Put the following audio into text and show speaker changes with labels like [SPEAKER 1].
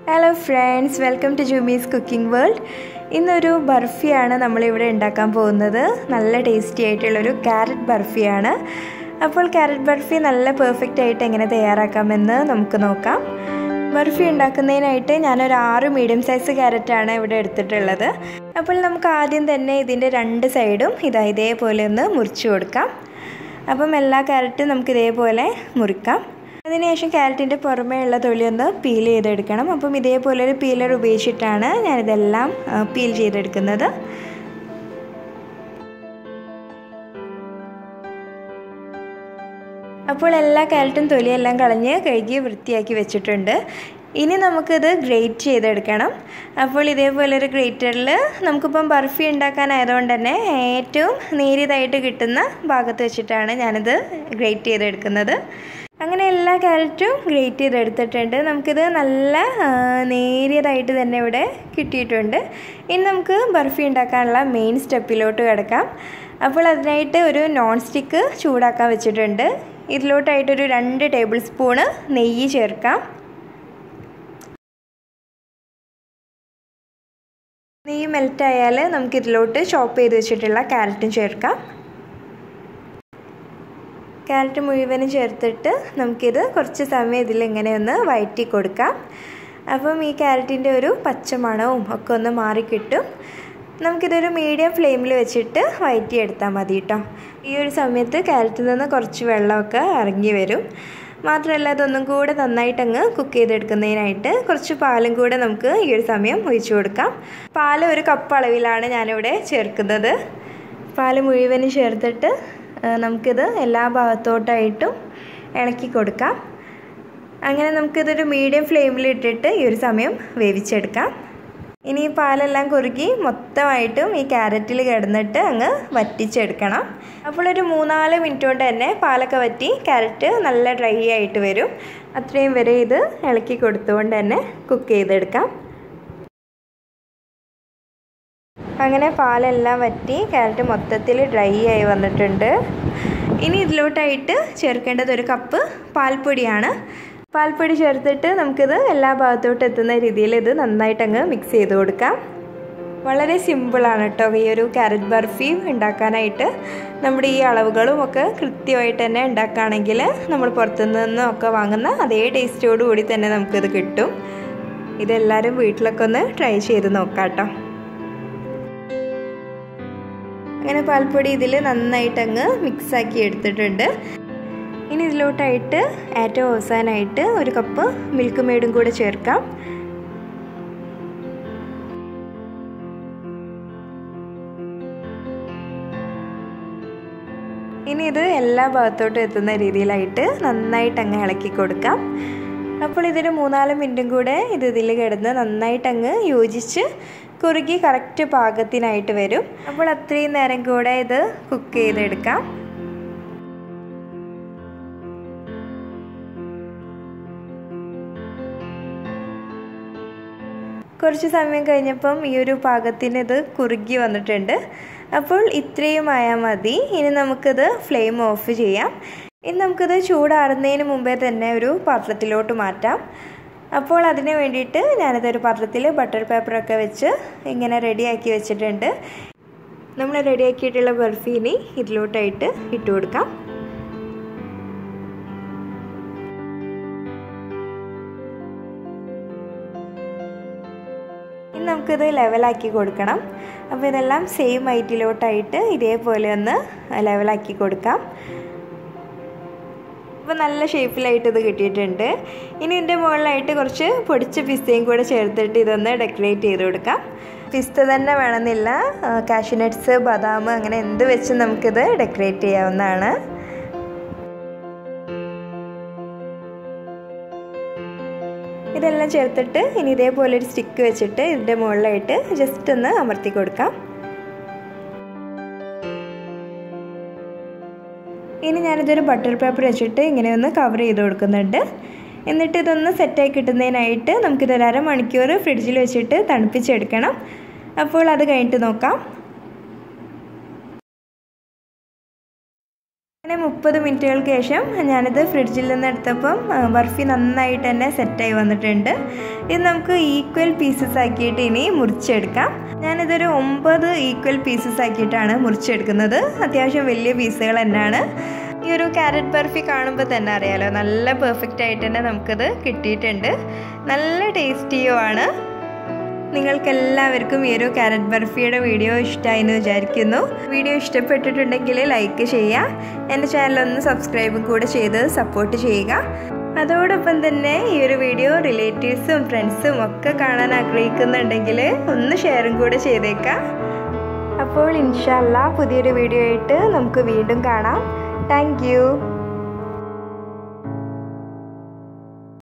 [SPEAKER 1] hello friends welcome to Jumi's cooking world ഇന്നൊരു ബർഫിയാണ് നമ്മളിവിടെ ഉണ്ടാക്കാൻ പോകുന്നത് നല്ല ടേസ്റ്റി ആയിട്ടുള്ളൊരു ക്യാരറ്റ് ബർഫിയാണ് അപ്പോൾ ക്യാരറ്റ് ബർഫി നല്ല പെർഫെക്റ്റ് ആയിട്ട് എങ്ങനെ തയ്യാറാക്കാമെന്ന് നമുക്ക് നോക്കാം ബർഫി ഉണ്ടാക്കുന്നതിനായിട്ട് ഞാനൊരു ആറ് മീഡിയം സൈസ് ക്യാരറ്റാണ് ഇവിടെ എടുത്തിട്ടുള്ളത് അപ്പോൾ നമുക്ക് ആദ്യം തന്നെ ഇതിൻ്റെ രണ്ട് സൈഡും ഇതാ ഇതേപോലെ ഒന്ന് മുറിച്ച് കൊടുക്കാം അപ്പം എല്ലാ ക്യാരറ്റും നമുക്ക് ഇതേപോലെ മുറിക്കാം അതിനുശേഷം ക്യാരറ്റിൻ്റെ പുറമേ ഉള്ള തൊലി ഒന്ന് പീൽ ചെയ്തെടുക്കണം അപ്പം ഇതേപോലെ ഒരു പീലർ ഉപയോഗിച്ചിട്ടാണ് ഞാനിതെല്ലാം പീൽ ചെയ്തെടുക്കുന്നത് അപ്പോൾ എല്ലാ ക്യാരറ്റും തൊലിയെല്ലാം കളഞ്ഞ് കഴുകി വൃത്തിയാക്കി വെച്ചിട്ടുണ്ട് ഇനി നമുക്കിത് ഗ്രേറ്റ് ചെയ്തെടുക്കണം അപ്പോൾ ഇതേപോലെ ഒരു ഗ്രേറ്ററിൽ നമുക്കിപ്പം ബർഫി ഉണ്ടാക്കാനായതുകൊണ്ട് തന്നെ ഏറ്റവും നേരിയതായിട്ട് കിട്ടുന്ന ഭാഗത്ത് വെച്ചിട്ടാണ് ഞാനിത് ഗ്രേറ്റ് ചെയ്തെടുക്കുന്നത് അങ്ങനെ എല്ലാ ക്യാരറ്റും ഗ്രേറ്റ് ചെയ്തെടുത്തിട്ടുണ്ട് നമുക്കിത് നല്ല നേരിയതായിട്ട് തന്നെ ഇവിടെ കിട്ടിയിട്ടുണ്ട് ഇനി നമുക്ക് ബർഫി ഉണ്ടാക്കാനുള്ള മെയിൻ സ്റ്റെപ്പിലോട്ട് കിടക്കാം അപ്പോൾ അതിനായിട്ട് ഒരു നോൺ സ്റ്റിക്ക് ചൂടാക്കാൻ വെച്ചിട്ടുണ്ട് ഇതിലോട്ടായിട്ടൊരു രണ്ട് ടേബിൾ സ്പൂണ് നെയ്യ് ചേർക്കാം നെയ്യ് മെൽറ്റായാൽ നമുക്കിതിലോട്ട് ചോപ്പ് ചെയ്ത് വെച്ചിട്ടുള്ള ക്യാരറ്റും ചേർക്കാം ക്യാരറ്റ് മുഴുവനും ചേർത്തിട്ട് നമുക്കിത് കുറച്ച് സമയം ഇതിലിങ്ങനെ ഒന്ന് വഴറ്റി കൊടുക്കാം അപ്പം ഈ ക്യാരറ്റിൻ്റെ ഒരു പച്ചമണവും ഒക്കെ ഒന്ന് മാറിക്കിട്ടും നമുക്കിതൊരു മീഡിയം ഫ്ലെയിമിൽ വെച്ചിട്ട് വഴറ്റിയെടുത്താൽ മതി കേട്ടോ ഈ ഒരു സമയത്ത് ക്യാരറ്റിൽ നിന്ന് കുറച്ച് വെള്ളമൊക്കെ ഇറങ്ങി വരും മാത്രമല്ല അതൊന്നും കൂടെ നന്നായിട്ടങ്ങ് കുക്ക് ചെയ്തെടുക്കുന്നതിനായിട്ട് കുറച്ച് പാലും കൂടെ നമുക്ക് ഈ ഒരു സമയം ഒഴിച്ചു കൊടുക്കാം പാൽ ഒരു കപ്പ് അളവിലാണ് ഞാനിവിടെ ചേർക്കുന്നത് പാൽ മുഴുവനും ചേർത്തിട്ട് നമുക്കിത് എല്ലാ ഭാഗത്തോട്ടായിട്ടും ഇളക്കി കൊടുക്കാം അങ്ങനെ നമുക്കിതൊരു മീഡിയം ഫ്ലെയിമിൽ ഇട്ടിട്ട് ഈ ഒരു സമയം വേവിച്ചെടുക്കാം ഇനി ഈ പാലെല്ലാം കുറുക്കി മൊത്തമായിട്ടും ഈ ക്യാരറ്റിൽ കിടന്നിട്ട് അങ്ങ് വറ്റിച്ചെടുക്കണം അപ്പോൾ ഒരു മൂന്നാല് മിനിറ്റ് കൊണ്ട് തന്നെ പാലൊക്കെ വറ്റി ക്യാരറ്റ് നല്ല ഡ്രൈ ആയിട്ട് വരും അത്രയും വരെ ഇത് ഇളക്കി കൊടുത്തുകൊണ്ട് തന്നെ കുക്ക് ചെയ്തെടുക്കാം അങ്ങനെ പാലെല്ലാം വറ്റി ക്യാരറ്റ് മൊത്തത്തിൽ ഡ്രൈ ആയി വന്നിട്ടുണ്ട് ഇനി ഇതിലോട്ടായിട്ട് ചേർക്കേണ്ടത് ഒരു കപ്പ് പാൽപ്പൊടിയാണ് പാൽപ്പൊടി ചേർത്തിട്ട് നമുക്കിത് എല്ലാ ഭാഗത്തോട്ട് എത്തുന്ന രീതിയിൽ ഇത് നന്നായിട്ടങ്ങ് മിക്സ് ചെയ്ത് കൊടുക്കാം വളരെ സിമ്പിളാണ് കേട്ടോ ഈ ഒരു ക്യാരറ്റ് ബർഫി ഉണ്ടാക്കാനായിട്ട് നമ്മുടെ ഈ അളവുകളും ഒക്കെ കൃത്യമായിട്ട് തന്നെ ഉണ്ടാക്കുകയാണെങ്കിൽ നമ്മൾ പുറത്തുനിന്നും ഒക്കെ വാങ്ങുന്ന അതേ ടേസ്റ്റോടു കൂടി തന്നെ നമുക്കിത് കിട്ടും ഇതെല്ലാവരും വീട്ടിലൊക്കെ ഒന്ന് ട്രൈ ചെയ്ത് നോക്കാം കേട്ടോ അങ്ങനെ പാൽപ്പൊടി ഇതിൽ നന്നായിട്ടങ്ങ് മിക്സാക്കി എടുത്തിട്ടുണ്ട് ഇനി ഇതിലോട്ടായിട്ട് ഏറ്റവും അവസാനമായിട്ട് ഒരു കപ്പ് മിൽക്ക് മെയ്ഡും കൂടെ ചേർക്കാം ഇനി ഇത് എല്ലാ ഭാഗത്തോട്ടും എത്തുന്ന രീതിയിലായിട്ട് നന്നായിട്ട് അങ്ങ് ഇളക്കി കൊടുക്കാം അപ്പോൾ ഇതൊരു മൂന്നാല് മിനിറ്റും കൂടെ ഇത് ഇതിൽ കിടന്ന് നന്നായിട്ട് അങ്ങ് യോജിച്ച് കുറുകി കറക്റ്റ് പാകത്തിനായിട്ട് വരും അപ്പോൾ അത്രയും നേരം കൂടെ ഇത് കുക്ക് ചെയ്തെടുക്കാം കുറച്ച് സമയം കഴിഞ്ഞപ്പം ഈ ഒരു പാകത്തിന് ഇത് കുറുകി വന്നിട്ടുണ്ട് അപ്പോൾ ഇത്രയും ആയാൽ മതി ഇനി നമുക്കിത് ഫ്ലെയിം ഓഫ് ചെയ്യാം ഇനി നമുക്കിത് ചൂടാറുന്നതിന് മുമ്പേ തന്നെ ഒരു പാത്രത്തിലോട്ട് മാറ്റാം അപ്പോൾ അതിന് വേണ്ടിയിട്ട് ഞാനിതൊരു പാത്രത്തിൽ ബട്ടർ പേപ്പറൊക്കെ വെച്ച് ഇങ്ങനെ റെഡിയാക്കി വെച്ചിട്ടുണ്ട് നമ്മൾ റെഡിയാക്കിയിട്ടുള്ള ബർഫീനി ഇതിലോട്ടായിട്ട് ഇട്ട് കൊടുക്കാം ഇനി നമുക്കിത് ലെവലാക്കി കൊടുക്കണം അപ്പോൾ ഇതെല്ലാം സെയിം ഹൈറ്റിലോട്ടായിട്ട് ഇതേപോലെ ഒന്ന് ലെവലാക്കി കൊടുക്കാം അപ്പോൾ നല്ല ഷേപ്പിലായിട്ട് ഇത് കിട്ടിയിട്ടുണ്ട് ഇനി ഇതിൻ്റെ മുകളിലായിട്ട് കുറച്ച് പൊടിച്ച പിസ്തയും കൂടെ ചേർത്തിട്ട് ഇതൊന്ന് ഡെക്കറേറ്റ് ചെയ്ത് കൊടുക്കാം പിസ്ത തന്നെ വേണമെന്നില്ല കാഷ്യൂനട്ട്സ് ബദാം അങ്ങനെ എന്ത് വെച്ച് നമുക്കിത് ഡെക്കറേറ്റ് ചെയ്യാവുന്നതാണ് ഇതെല്ലാം ചേർത്തിട്ട് ഇനി ഇതേപോലെ ഒരു സ്റ്റിക്ക് വെച്ചിട്ട് ഇതിൻ്റെ മുകളിലായിട്ട് ജസ്റ്റ് ഒന്ന് അമർത്തി കൊടുക്കാം ഇനി ഞാനിതൊരു ബട്ടർ പേപ്പർ വെച്ചിട്ട് ഇങ്ങനെ ഒന്ന് കവർ ചെയ്ത് കൊടുക്കുന്നുണ്ട് എന്നിട്ട് ഇതൊന്ന് സെറ്റായി കിട്ടുന്നതിനായിട്ട് നമുക്കിതൊരു അരമണിക്കൂർ ഫ്രിഡ്ജിൽ വെച്ചിട്ട് തണുപ്പിച്ചെടുക്കണം അപ്പോൾ അത് കഴിഞ്ഞിട്ട് നോക്കാം അങ്ങനെ മുപ്പത് മിനിറ്റുകൾക്ക് ശേഷം ഞാനിത് ഫ്രിഡ്ജിൽ നിന്ന് എടുത്തപ്പം ബർഫി നന്നായിട്ട് തന്നെ സെറ്റായി വന്നിട്ടുണ്ട് ഇത് നമുക്ക് ഈക്വൽ പീസസ് ആക്കിയിട്ട് ഇനി മുറിച്ചെടുക്കാം ഞാനിതൊരു ഒമ്പത് ഈക്വൽ പീസസ് ആക്കിയിട്ടാണ് മുറിച്ചെടുക്കുന്നത് അത്യാവശ്യം വലിയ പീസുകൾ തന്നെയാണ് ഈ ഒരു ക്യാരറ്റ് ബർഫി കാണുമ്പോൾ തന്നെ അറിയാലോ നല്ല പെർഫെക്റ്റ് ആയിട്ട് തന്നെ നമുക്കത് കിട്ടിയിട്ടുണ്ട് നല്ല ടേസ്റ്റിയുമാണ് നിങ്ങൾക്കെല്ലാവർക്കും ഈ ഒരു ക്യാരറ്റ് ബർഫിയുടെ വീഡിയോ ഇഷ്ടമായി എന്ന് വിചാരിക്കുന്നു വീഡിയോ ഇഷ്ടപ്പെട്ടിട്ടുണ്ടെങ്കിൽ ലൈക്ക് ചെയ്യുക എൻ്റെ ചാനലൊന്ന് സബ്സ്ക്രൈബും കൂടെ ചെയ്ത് സപ്പോർട്ട് ചെയ്യുക അതോടൊപ്പം തന്നെ ഈ ഒരു വീഡിയോ റിലേറ്റീവ്സും ഫ്രണ്ട്സും ഒക്കെ കാണാൻ ആഗ്രഹിക്കുന്നുണ്ടെങ്കിൽ ഒന്ന് ഷെയറും കൂടെ ചെയ്തേക്കാം അപ്പോൾ ഇൻഷല്ല പുതിയൊരു വീഡിയോ ആയിട്ട് നമുക്ക് വീണ്ടും കാണാം താങ്ക്